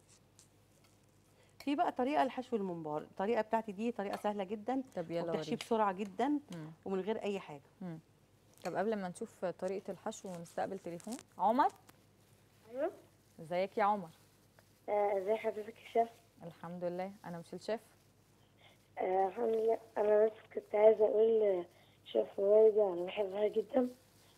[SPEAKER 2] في بقى طريقه لحشو الممبار الطريقه بتاعتي دي طريقه سهله جدا
[SPEAKER 1] طب يلا
[SPEAKER 2] وبتحشيه
[SPEAKER 1] وريني
[SPEAKER 2] بسرعه جدا
[SPEAKER 1] مم.
[SPEAKER 2] ومن غير اي حاجه
[SPEAKER 1] مم. طب قبل ما نشوف طريقه الحشو ونستقبل تليفون عمر
[SPEAKER 3] ايوه
[SPEAKER 1] ازيك يا عمر
[SPEAKER 3] آه، ازي حضرتك يا شيف
[SPEAKER 1] الحمد لله انا مش الشيف
[SPEAKER 3] آه، الحمد لله انا بس كنت عايزه اقول شيف والدة انا بحبها جدا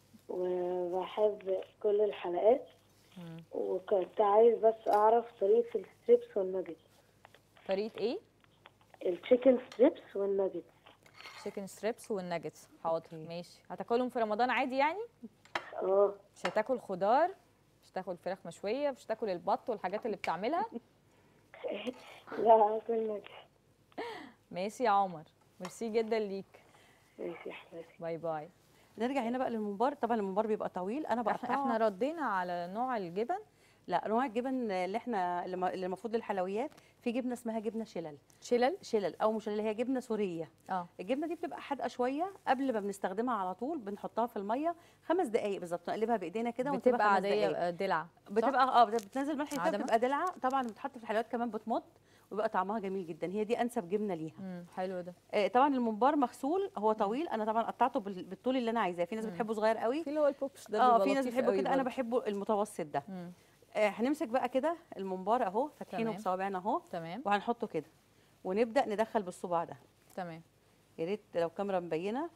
[SPEAKER 3] وبحب كل الحلقات
[SPEAKER 1] مم.
[SPEAKER 3] وكنت عايز بس اعرف طريقه الستريبس والناجتس
[SPEAKER 1] طريقه ايه
[SPEAKER 3] التشيكن ستريبس والناجتس
[SPEAKER 1] تشيكن ستريبس والناجتس حاضر ماشي هتاكلهم في رمضان عادي يعني
[SPEAKER 3] اه
[SPEAKER 1] مش هتاكل خضار مش هتاكل فراخ مشويه مش هتاكل البط والحاجات اللي بتعملها
[SPEAKER 3] لا هاكل ناجتس
[SPEAKER 1] ماشي يا عمر ميرسي جدا ليك
[SPEAKER 2] ماشي يا حبيبتي
[SPEAKER 1] باي باي
[SPEAKER 2] نرجع هنا بقى للممبار طبعا الممبار بيبقى طويل انا
[SPEAKER 1] احنا
[SPEAKER 2] بقطعه
[SPEAKER 1] احنا ردينا على نوع الجبن
[SPEAKER 2] لا انواع الجبن اللي احنا اللي م- اللي المفروض للحلويات في جبنه اسمها جبنه شلل
[SPEAKER 1] شلل
[SPEAKER 2] شلل او مش اللي هي جبنه سوريه
[SPEAKER 1] اه
[SPEAKER 2] الجبنه دي بتبقى حادقه شويه قبل ما بنستخدمها على طول بنحطها في الميه خمس دقائق بالظبط نقلبها بايدينا كده ونسيبها
[SPEAKER 1] بتبقى
[SPEAKER 2] خمس دقايق.
[SPEAKER 1] عاديه آه، دلع صح؟
[SPEAKER 2] بتبقى اه بت- بتنزل ملح كده
[SPEAKER 1] عدمة؟
[SPEAKER 2] بتبقى دلعه طبعا بتحط في الحلويات كمان بتمط ويبقى طعمها جميل جدا هي دي انسب جبنه ليها
[SPEAKER 1] امم حلو ده
[SPEAKER 2] آه طبعا الممبار مغسول هو طويل انا طبعا قطعته بال- بالطول اللي انا عايزاه في ناس
[SPEAKER 1] مم.
[SPEAKER 2] بتحبه صغير قوي
[SPEAKER 1] في اللي هو البوبس ده
[SPEAKER 2] اه
[SPEAKER 1] بيبقى
[SPEAKER 2] في ناس
[SPEAKER 1] لطيف
[SPEAKER 2] بتحبه
[SPEAKER 1] قوي
[SPEAKER 2] كده انا
[SPEAKER 1] برضه.
[SPEAKER 2] بحبه المتوسط ده
[SPEAKER 1] مم.
[SPEAKER 2] آه هنمسك بقى كده الممبار اهو فاتحينه
[SPEAKER 1] تمام.
[SPEAKER 2] بصوابعنا اهو
[SPEAKER 1] تمام
[SPEAKER 2] وهنحطه كده ونبدا ندخل بالصباع ده
[SPEAKER 1] تمام
[SPEAKER 2] يا ريت لو كاميرا مبينه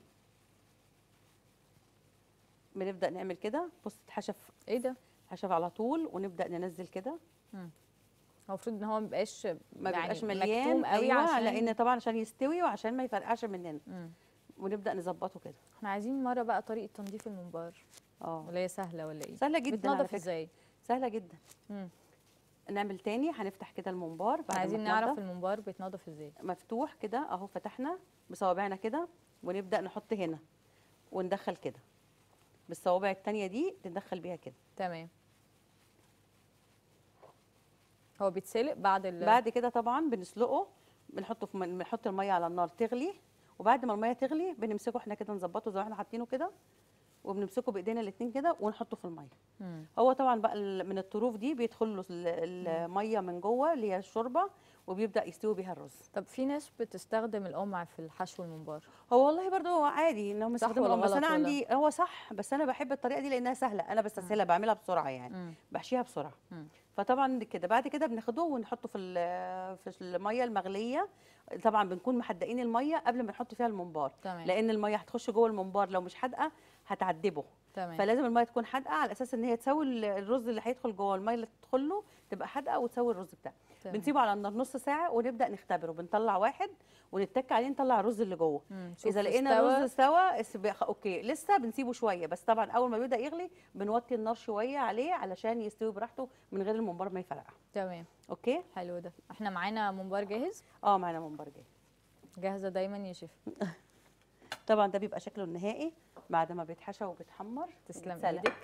[SPEAKER 2] بنبدا نعمل كده بص اتحشف
[SPEAKER 1] ايه ده
[SPEAKER 2] حشف على طول ونبدا ننزل كده
[SPEAKER 1] هو المفروض ان هو ما بيبقاش
[SPEAKER 2] ما بيبقاش
[SPEAKER 1] يعني
[SPEAKER 2] مليان
[SPEAKER 1] مكتوم قوي
[SPEAKER 2] أيوة
[SPEAKER 1] عشان
[SPEAKER 2] لان طبعا عشان يستوي وعشان ما يفرقعش مننا
[SPEAKER 1] مم.
[SPEAKER 2] ونبدا نظبطه كده
[SPEAKER 1] احنا عايزين مره بقى طريقه تنظيف الممبار
[SPEAKER 2] اه
[SPEAKER 1] ولا هي سهله ولا ايه
[SPEAKER 2] سهله جدا على
[SPEAKER 1] بتنظف
[SPEAKER 2] فكره
[SPEAKER 1] ازاي
[SPEAKER 2] سهله جدا
[SPEAKER 1] مم.
[SPEAKER 2] نعمل تاني هنفتح كده الممبار بعد
[SPEAKER 1] احنا
[SPEAKER 2] ما
[SPEAKER 1] عايزين
[SPEAKER 2] اتنضف.
[SPEAKER 1] نعرف الممبار بيتنضف ازاي
[SPEAKER 2] مفتوح كده اهو فتحنا بصوابعنا كده ونبدا نحط هنا وندخل كده بالصوابع التانية دي تدخل بيها كده
[SPEAKER 1] تمام هو بيتسلق بعد ال
[SPEAKER 2] بعد كده طبعا بنسلقه بنحطه في م- بنحط الميه على النار تغلي وبعد ما الميه تغلي بنمسكه احنا كده نظبطه زي ما احنا حاطينه كده وبنمسكه بايدينا الاتنين كده ونحطه في الميه
[SPEAKER 1] مم.
[SPEAKER 2] هو طبعا بقى ال- من الطروف دي بيدخل له ال- الميه من جوه اللي هي الشوربه وبيبدا يستوي بيها الرز
[SPEAKER 1] طب في ناس بتستخدم القمع في الحشو الممبار
[SPEAKER 2] هو والله برضو هو عادي ان هم
[SPEAKER 1] صح
[SPEAKER 2] يستخدموا
[SPEAKER 1] ولا
[SPEAKER 2] القمع، بس
[SPEAKER 1] غلط
[SPEAKER 2] انا
[SPEAKER 1] ولا؟
[SPEAKER 2] عندي هو صح بس انا بحب الطريقه دي لانها سهله انا بستسهلها بعملها بسرعه يعني
[SPEAKER 1] مم.
[SPEAKER 2] بحشيها بسرعه
[SPEAKER 1] مم.
[SPEAKER 2] فطبعا كده بعد كده بناخده ونحطه في ال- في الميه المغليه طبعا بنكون محدقين الميه قبل ما نحط فيها الممبار
[SPEAKER 1] تمام
[SPEAKER 2] لان الميه هتخش جوه الممبار لو مش حادقه هتعدبه
[SPEAKER 1] تمام
[SPEAKER 2] فلازم الميه تكون حادقه على اساس ان هي تسوي ال- الرز اللي هيدخل جوه الميه اللي تدخل له تبقى حادقه وتسوي الرز بتاعه
[SPEAKER 1] تمام.
[SPEAKER 2] بنسيبه على النار نص ساعه ونبدا نختبره بنطلع واحد ونتك عليه نطلع الرز اللي جوه
[SPEAKER 1] مم. شوف
[SPEAKER 2] اذا لقينا
[SPEAKER 1] استوى.
[SPEAKER 2] الرز استوى اس- بيخ- اوكي لسه بنسيبه شويه بس طبعا اول ما بيبدا يغلي بنوطي النار شويه عليه علشان يستوي براحته من غير الممبار ما يفرقع
[SPEAKER 1] تمام
[SPEAKER 2] اوكي
[SPEAKER 1] حلو ده احنا معانا ممبار جاهز
[SPEAKER 2] اه معانا ممبار جاي
[SPEAKER 1] جاهزه دايما يا شيف
[SPEAKER 2] طبعا ده بيبقى شكله النهائي بعد ما بيتحشى وبيتحمر
[SPEAKER 1] تسلم
[SPEAKER 2] وبيتسلق.
[SPEAKER 1] ايدك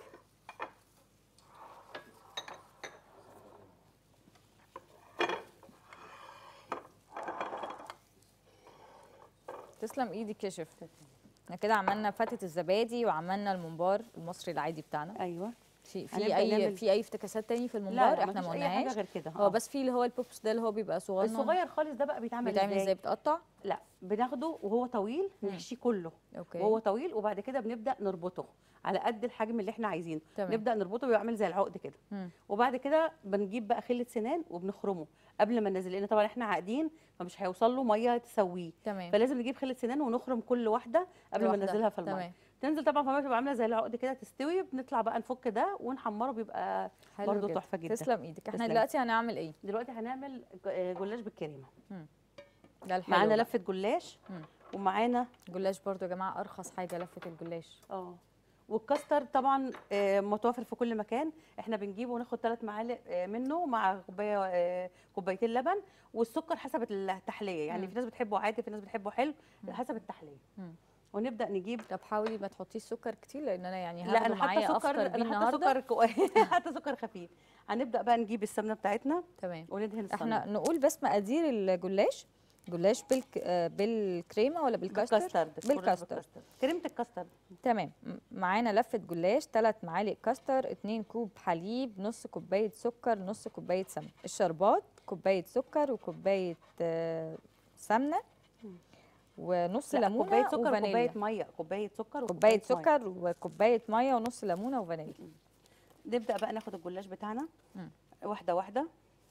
[SPEAKER 1] تسلم ايدك يا شيف احنا كده عملنا فتة الزبادي وعملنا الممبار المصري العادي بتاعنا
[SPEAKER 2] ايوه
[SPEAKER 1] في في
[SPEAKER 2] هنبدأ
[SPEAKER 1] اي
[SPEAKER 2] نعمل-
[SPEAKER 1] في اي افتكاسات تاني في
[SPEAKER 2] لا
[SPEAKER 1] الممبار
[SPEAKER 2] لا
[SPEAKER 1] احنا
[SPEAKER 2] مفيش
[SPEAKER 1] ما
[SPEAKER 2] اي حاجه
[SPEAKER 1] قلناهاش
[SPEAKER 2] غير كده
[SPEAKER 1] هو بس في اللي هو البوبس ده اللي هو بيبقى صغير
[SPEAKER 2] الصغير خالص ده بقى بيتعمل
[SPEAKER 1] بيتعمل ازاي بتقطع
[SPEAKER 2] لا بناخده وهو طويل
[SPEAKER 1] مم.
[SPEAKER 2] نحشيه كله
[SPEAKER 1] اوكي
[SPEAKER 2] وهو طويل وبعد كده بنبدا نربطه على قد الحجم اللي احنا عايزينه
[SPEAKER 1] تمام.
[SPEAKER 2] نبدا نربطه بيبقى عامل زي العقد كده
[SPEAKER 1] مم.
[SPEAKER 2] وبعد كده بنجيب بقى خله سنان وبنخرمه قبل ما ننزل لان طبعا احنا عاقدين فمش هيوصل له ميه تسويه
[SPEAKER 1] تمام
[SPEAKER 2] فلازم نجيب خله سنان ونخرم كل واحده قبل ما
[SPEAKER 1] واحدة.
[SPEAKER 2] ننزلها في الميه
[SPEAKER 1] تمام
[SPEAKER 2] تنزل طبعا في الميه بتبقى عامله زي العقد كده تستوي بنطلع بقى نفك ده ونحمره بيبقى
[SPEAKER 1] حلو
[SPEAKER 2] برضه
[SPEAKER 1] جدا.
[SPEAKER 2] تحفه جدا
[SPEAKER 1] تسلم ايدك احنا
[SPEAKER 2] تسلم.
[SPEAKER 1] دلوقتي هنعمل ايه
[SPEAKER 2] دلوقتي هنعمل ج- جلاش بالكريمه
[SPEAKER 1] ده الحلو
[SPEAKER 2] معانا
[SPEAKER 1] بقى.
[SPEAKER 2] لفه جلاش
[SPEAKER 1] مم.
[SPEAKER 2] ومعانا
[SPEAKER 1] جلاش برضو يا جماعه ارخص حاجه لفه الجلاش
[SPEAKER 2] اه والكاستر طبعا آه، متوفر في كل مكان احنا بنجيبه وناخد ثلاث معالق آه، منه مع كوبايه آه، كوبايتين لبن والسكر حسب التحليه يعني
[SPEAKER 1] مم.
[SPEAKER 2] في ناس بتحبه عادي في ناس بتحبه حلو
[SPEAKER 1] مم.
[SPEAKER 2] حسب التحليه
[SPEAKER 1] مم.
[SPEAKER 2] ونبدا نجيب
[SPEAKER 1] طب حاولي ما تحطيش سكر كتير لان انا يعني
[SPEAKER 2] لا
[SPEAKER 1] هاخده
[SPEAKER 2] انا
[SPEAKER 1] معايا
[SPEAKER 2] حاطه
[SPEAKER 1] افطر
[SPEAKER 2] سكر
[SPEAKER 1] بيه
[SPEAKER 2] انا حاطه
[SPEAKER 1] النهارده
[SPEAKER 2] سكر كو... حاطه سكر خفيف هنبدا بقى نجيب السمنه بتاعتنا
[SPEAKER 1] تمام
[SPEAKER 2] وندهن الصينيه
[SPEAKER 1] احنا نقول بس مقادير الجلاش جلاش بالك... آه، بالكريمه ولا بالكاستر
[SPEAKER 2] بالكاسترد
[SPEAKER 1] بالكاسترد.
[SPEAKER 2] كريمه الكاسترد
[SPEAKER 1] تمام م- معانا لفه جلاش 3 معالق كاستر 2 كوب حليب نص كوبايه سكر نص كوبايه سمنه الشربات كوبايه سكر وكوبايه آه، سمنه
[SPEAKER 2] مم.
[SPEAKER 1] ونص
[SPEAKER 2] لا
[SPEAKER 1] ليمونه
[SPEAKER 2] كوبايه سكر
[SPEAKER 1] وفانيليا
[SPEAKER 2] وكوبايه ميه كوبايه سكر
[SPEAKER 1] كوبايه
[SPEAKER 2] مية.
[SPEAKER 1] سكر وكوبايه ميه ونص ليمونه وفانيليا
[SPEAKER 2] نبدا بقى ناخد الجلاش بتاعنا
[SPEAKER 1] مم.
[SPEAKER 2] واحده واحده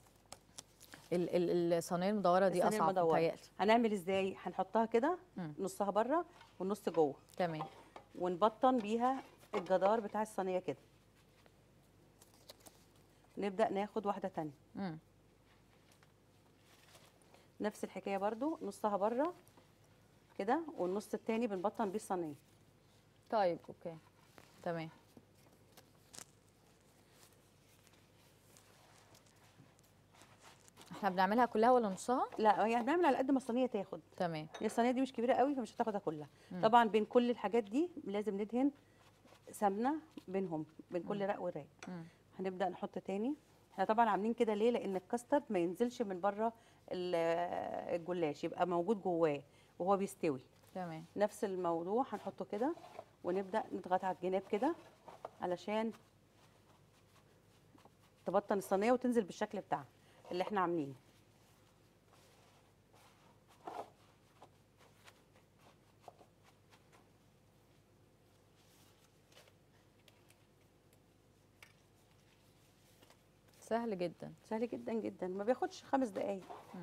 [SPEAKER 1] ال- ال- الصينيه المدوره دي
[SPEAKER 2] الصينية
[SPEAKER 1] اصعب
[SPEAKER 2] المدورة.
[SPEAKER 1] متهيألي
[SPEAKER 2] هنعمل ازاي هنحطها كده
[SPEAKER 1] مم.
[SPEAKER 2] نصها بره والنص جوه
[SPEAKER 1] تمام
[SPEAKER 2] ونبطن بيها الجدار بتاع الصينيه كده نبدا ناخد واحده تانية
[SPEAKER 1] مم.
[SPEAKER 2] نفس الحكايه برضو نصها بره كده والنص التاني بنبطن بيه الصينيه
[SPEAKER 1] طيب اوكي تمام احنا بنعملها كلها ولا نصها
[SPEAKER 2] لا يعني بنعمل على قد ما الصينيه تاخد
[SPEAKER 1] تمام
[SPEAKER 2] هي الصينيه دي مش كبيره قوي فمش هتاخدها كلها
[SPEAKER 1] مم.
[SPEAKER 2] طبعا بين كل الحاجات دي لازم ندهن سمنه بينهم بين كل رق ورق
[SPEAKER 1] مم.
[SPEAKER 2] هنبدا نحط تاني احنا طبعا عاملين كده ليه لان الكاسترد ما ينزلش من بره ال- الجلاش يبقى موجود جواه وهو بيستوي
[SPEAKER 1] تمام
[SPEAKER 2] نفس الموضوع هنحطه كده ونبدا نضغط على الجناب كده علشان تبطن الصينيه وتنزل بالشكل بتاعها اللي احنا عاملينه
[SPEAKER 1] سهل جدا
[SPEAKER 2] سهل جدا جدا ما بياخدش خمس دقايق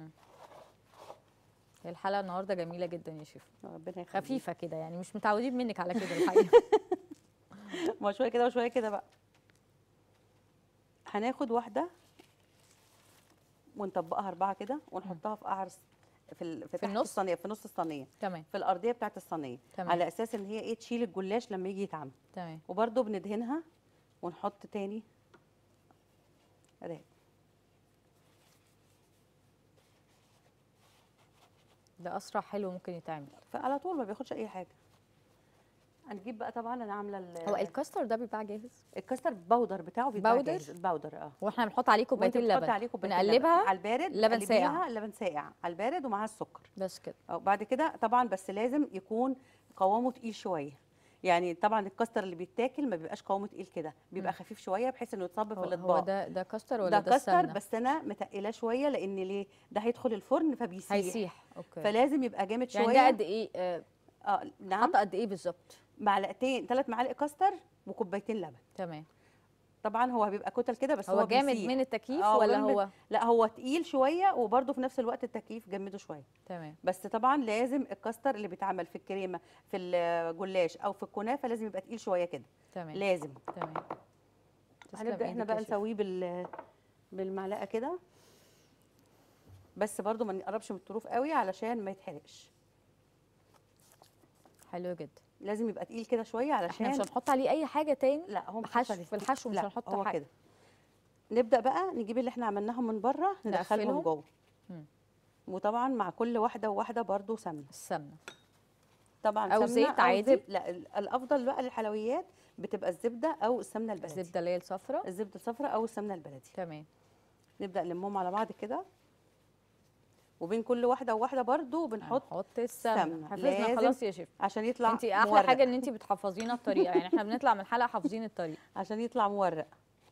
[SPEAKER 1] هي الحلقه النهارده جميله جدا يا شيف
[SPEAKER 2] ربنا يخليك
[SPEAKER 1] خفيفه كده يعني مش متعودين منك على كده الحقيقه
[SPEAKER 2] ما شويه كده وشويه كده بقى هناخد واحده ونطبقها اربعه كده ونحطها في قعر الص- في ال... في, تحت
[SPEAKER 1] النص؟
[SPEAKER 2] الصينيه في نص الصينيه
[SPEAKER 1] تمام
[SPEAKER 2] في الارضيه بتاعت الصينيه
[SPEAKER 1] تمام.
[SPEAKER 2] على اساس ان هي ايه تشيل الجلاش لما يجي يتعمل
[SPEAKER 1] تمام
[SPEAKER 2] وبرده بندهنها ونحط تاني رق
[SPEAKER 1] ده اسرع حلو ممكن يتعمل
[SPEAKER 2] فعلى طول ما بياخدش اي حاجه هنجيب بقى طبعا انا عامله ال-
[SPEAKER 1] هو الكاستر ده بيباع جاهز
[SPEAKER 2] الكاستر باودر بتاعه بيتباع
[SPEAKER 1] باودر؟
[SPEAKER 2] جاهز الباودر اه
[SPEAKER 1] واحنا بنحط عليه كوبايتين
[SPEAKER 2] وانت بتحطي
[SPEAKER 1] لبن
[SPEAKER 2] عليه كوبايتين لبن.
[SPEAKER 1] بنقلبها
[SPEAKER 2] على البارد
[SPEAKER 1] لبن
[SPEAKER 2] قلبيها
[SPEAKER 1] ساقع.
[SPEAKER 2] لبن ساقع على البارد ومعاه السكر
[SPEAKER 1] بس كده
[SPEAKER 2] أو بعد كده طبعا بس لازم يكون قوامه تقيل شويه يعني طبعا الكاستر اللي بيتاكل ما بيبقاش قوامه تقيل كده بيبقى
[SPEAKER 1] مم.
[SPEAKER 2] خفيف شويه بحيث انه يتصب في
[SPEAKER 1] هو, هو
[SPEAKER 2] الاطباق
[SPEAKER 1] ده ده كاستر ولا
[SPEAKER 2] ده
[SPEAKER 1] ده,
[SPEAKER 2] كاستر
[SPEAKER 1] السمنة؟
[SPEAKER 2] بس انا متقلاه شويه لان ليه ده هيدخل الفرن فبيسيح
[SPEAKER 1] هيسيح اوكي
[SPEAKER 2] فلازم يبقى جامد شويه
[SPEAKER 1] يعني ده قد ايه آه،
[SPEAKER 2] اه نعم
[SPEAKER 1] حاطه قد ايه بالظبط
[SPEAKER 2] معلقتين ثلاث معالق كاستر وكوبايتين لبن
[SPEAKER 1] تمام
[SPEAKER 2] طبعا هو بيبقى كتل كده بس هو,
[SPEAKER 1] هو جامد
[SPEAKER 2] بيسيح.
[SPEAKER 1] من التكييف
[SPEAKER 2] آه،
[SPEAKER 1] ولا
[SPEAKER 2] جامد.
[SPEAKER 1] هو
[SPEAKER 2] لا هو تقيل شويه وبرده في نفس الوقت التكييف جمده شويه
[SPEAKER 1] تمام
[SPEAKER 2] بس طبعا لازم الكاستر اللي بيتعمل في الكريمه في الجلاش او في الكنافه لازم يبقى تقيل شويه كده
[SPEAKER 1] تمام
[SPEAKER 2] لازم
[SPEAKER 1] تمام تسلم
[SPEAKER 2] هنبدا احنا
[SPEAKER 1] إيدك
[SPEAKER 2] بقى
[SPEAKER 1] يا شيف.
[SPEAKER 2] نسويه بال بالمعلقه كده بس برضو ما نقربش من الطروف قوي علشان ما يتحرقش
[SPEAKER 1] حلو جدا
[SPEAKER 2] لازم يبقى تقيل كده شويه علشان
[SPEAKER 1] احنا مش هنحط عليه اي حاجه تاني
[SPEAKER 2] لا هو مش
[SPEAKER 1] حشو
[SPEAKER 2] عليه.
[SPEAKER 1] في الحشو مش
[SPEAKER 2] لا،
[SPEAKER 1] هنحط
[SPEAKER 2] هو
[SPEAKER 1] حاجة.
[SPEAKER 2] كده نبدا بقى نجيب اللي احنا عملناهم من بره ندخلهم
[SPEAKER 1] نقفلهم؟
[SPEAKER 2] جوه
[SPEAKER 1] مم.
[SPEAKER 2] وطبعا مع كل واحده وواحده برضو سمنه
[SPEAKER 1] السمنه
[SPEAKER 2] طبعا
[SPEAKER 1] أو
[SPEAKER 2] سمنة
[SPEAKER 1] زيت عادي؟
[SPEAKER 2] زب... لا ال- الافضل بقى للحلويات بتبقى الزبده او السمنه البلدي
[SPEAKER 1] الزبده اللي هي الصفراء
[SPEAKER 2] الزبده الصفراء او السمنه البلدي
[SPEAKER 1] تمام
[SPEAKER 2] نبدا نلمهم على بعض كده وبين كل واحده وواحده برضو بنحط
[SPEAKER 1] نحط السمنه
[SPEAKER 2] سمنة.
[SPEAKER 1] حفظنا
[SPEAKER 2] لازم
[SPEAKER 1] خلاص يا شيف
[SPEAKER 2] عشان يطلع
[SPEAKER 1] انت احلى
[SPEAKER 2] مورق.
[SPEAKER 1] حاجه ان انت بتحفظينا الطريقه يعني احنا بنطلع من الحلقه حافظين الطريقه
[SPEAKER 2] عشان يطلع مورق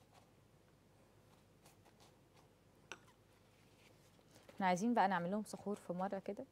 [SPEAKER 1] احنا عايزين بقى نعمل لهم سحور في مره كده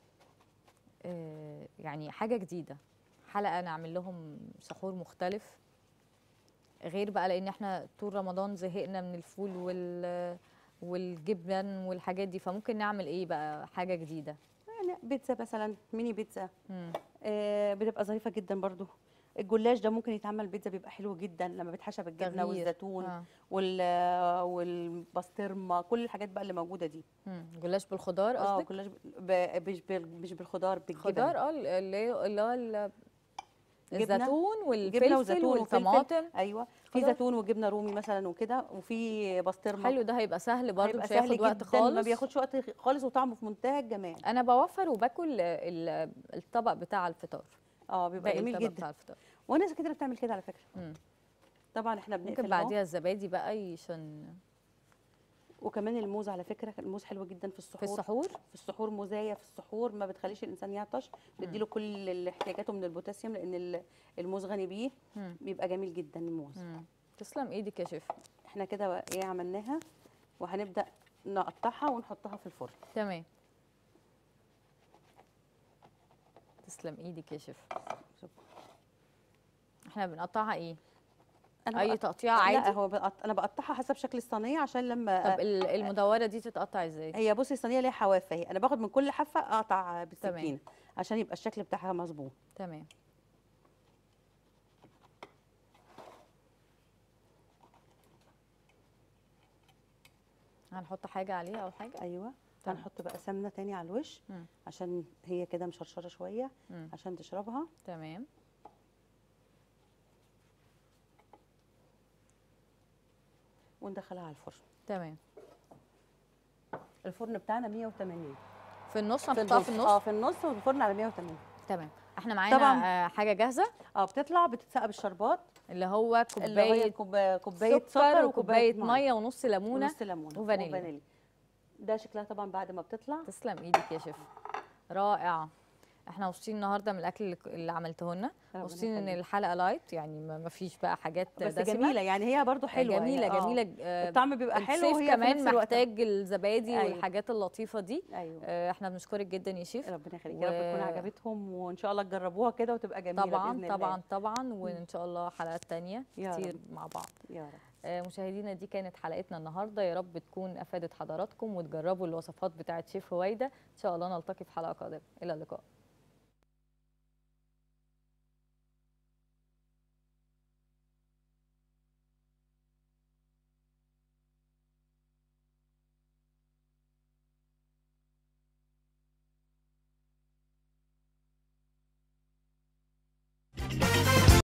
[SPEAKER 1] آه، يعني حاجه جديده حلقه نعمل لهم سحور مختلف غير بقى لان احنا طول رمضان زهقنا من الفول وال والجبن والحاجات دي فممكن نعمل ايه بقى حاجه جديده
[SPEAKER 2] يعني بيتزا مثلا ميني بيتزا
[SPEAKER 1] مم.
[SPEAKER 2] آه بتبقى ظريفه جدا برضو الجلاش ده ممكن يتعمل بيتزا بيبقى حلو جدا لما بيتحشى بالجبنه
[SPEAKER 1] تغيير.
[SPEAKER 2] والزيتون
[SPEAKER 1] آه.
[SPEAKER 2] وال والبسطرمه كل الحاجات بقى اللي موجوده دي
[SPEAKER 1] مم. جلاش بالخضار
[SPEAKER 2] اه
[SPEAKER 1] قصدك
[SPEAKER 2] جلاش ب... مش بال... مش بالخضار بالجبن
[SPEAKER 1] خضار اه اللي هي- اللي هو ال-
[SPEAKER 2] جبنة-
[SPEAKER 1] الزيتون
[SPEAKER 2] جبنه
[SPEAKER 1] والفلفل
[SPEAKER 2] وزيتون
[SPEAKER 1] والطماطم
[SPEAKER 2] ايوه في
[SPEAKER 1] خضار.
[SPEAKER 2] زيتون وجبنه رومي مثلا وكده وفي بسطرمه
[SPEAKER 1] حلو ده هيبقى سهل برضه
[SPEAKER 2] هيبقى
[SPEAKER 1] مش هياخد
[SPEAKER 2] سهل
[SPEAKER 1] وقت
[SPEAKER 2] جدا
[SPEAKER 1] خالص
[SPEAKER 2] ما بياخدش وقت خالص وطعمه في منتهى الجمال
[SPEAKER 1] انا بوفر وباكل ال- الطبق بتاع الفطار
[SPEAKER 2] اه بيبقى
[SPEAKER 1] باقي
[SPEAKER 2] جميل
[SPEAKER 1] الطبق
[SPEAKER 2] جدا
[SPEAKER 1] بتاع الفطار
[SPEAKER 2] وناس كتير بتعمل كده على فكره
[SPEAKER 1] مم.
[SPEAKER 2] طبعا احنا بنقفل
[SPEAKER 1] ممكن
[SPEAKER 2] أهو.
[SPEAKER 1] بعديها الزبادي بقى عشان
[SPEAKER 2] وكمان الموز على فكره الموز حلو جدا في السحور
[SPEAKER 1] في السحور
[SPEAKER 2] في السحور موزايه في السحور ما بتخليش الانسان يعطش بتديله كل اللي احتياجاته من البوتاسيوم لان ال- الموز غني بيه
[SPEAKER 1] مم.
[SPEAKER 2] بيبقى جميل جدا الموز
[SPEAKER 1] مم. تسلم ايدك يا شيف
[SPEAKER 2] احنا كده بقى ايه عملناها وهنبدا نقطعها ونحطها في الفرن
[SPEAKER 1] تمام تسلم ايدك يا شيف احنا بنقطعها ايه
[SPEAKER 2] انا
[SPEAKER 1] اي
[SPEAKER 2] بقط-
[SPEAKER 1] تقطيع
[SPEAKER 2] لا
[SPEAKER 1] عادي
[SPEAKER 2] هو بقط... انا بقطعها حسب شكل الصينيه عشان لما
[SPEAKER 1] طب ال- المدوره دي تتقطع ازاي
[SPEAKER 2] هي بصي الصينيه ليها حواف اهي انا باخد من كل حافه اقطع بالسكينه عشان يبقى الشكل بتاعها مظبوط
[SPEAKER 1] تمام هنحط حاجه عليها او حاجه
[SPEAKER 2] ايوه
[SPEAKER 1] تمام.
[SPEAKER 2] هنحط بقى سمنه تاني على الوش
[SPEAKER 1] مم.
[SPEAKER 2] عشان هي كده مشرشره شويه
[SPEAKER 1] مم.
[SPEAKER 2] عشان تشربها
[SPEAKER 1] تمام
[SPEAKER 2] وندخلها على الفرن
[SPEAKER 1] تمام
[SPEAKER 2] الفرن بتاعنا 180
[SPEAKER 1] في النص
[SPEAKER 2] في
[SPEAKER 1] هنحطها في
[SPEAKER 2] اه
[SPEAKER 1] النص
[SPEAKER 2] في النص والفرن على 180
[SPEAKER 1] تمام احنا معانا
[SPEAKER 2] طبعاً.
[SPEAKER 1] آه، حاجه جاهزه
[SPEAKER 2] اه بتطلع بتتسقى بالشربات
[SPEAKER 1] اللي هو
[SPEAKER 2] اللي هي
[SPEAKER 1] كوبايه
[SPEAKER 2] كوب- كوبايه
[SPEAKER 1] سكر وكوبايه ميه ونص ليمونه
[SPEAKER 2] ونص ليمونه
[SPEAKER 1] وفانيليا.
[SPEAKER 2] ده شكلها طبعا بعد ما بتطلع
[SPEAKER 1] تسلم ايدك يا شيف رائع احنا مبسوطين النهارده من الاكل اللي- اللي عملته لنا
[SPEAKER 2] ربنا
[SPEAKER 1] مبسوطين ان
[SPEAKER 2] يخليك.
[SPEAKER 1] الحلقه لايت يعني ما ما فيش بقى حاجات
[SPEAKER 2] بس
[SPEAKER 1] دسمة.
[SPEAKER 2] جميله يعني هي برضو حلوه
[SPEAKER 1] جميله
[SPEAKER 2] يعني، آه.
[SPEAKER 1] جميله آه،
[SPEAKER 2] الطعم بيبقى حلو
[SPEAKER 1] الصيف
[SPEAKER 2] وهي في
[SPEAKER 1] كمان
[SPEAKER 2] نفس الوقت
[SPEAKER 1] محتاج الزبادي
[SPEAKER 2] أيوة.
[SPEAKER 1] والحاجات اللطيفه دي
[SPEAKER 2] ايوه
[SPEAKER 1] آه، احنا بنشكرك جدا يا شيف
[SPEAKER 2] ربنا يخليك يا رب تكون
[SPEAKER 1] و-
[SPEAKER 2] عجبتهم وان شاء الله تجربوها كده وتبقى جميله
[SPEAKER 1] طبعا
[SPEAKER 2] بإذن الله.
[SPEAKER 1] طبعا طبعا وان شاء الله حلقات تانية
[SPEAKER 2] يا
[SPEAKER 1] كتير
[SPEAKER 2] رب.
[SPEAKER 1] مع بعض
[SPEAKER 2] يا رب
[SPEAKER 1] آه، مشاهدينا دي كانت حلقتنا النهارده يا رب تكون افادت حضراتكم وتجربوا الوصفات بتاعت شيف هويدا ان شاء الله نلتقي في حلقه قادمه الى اللقاء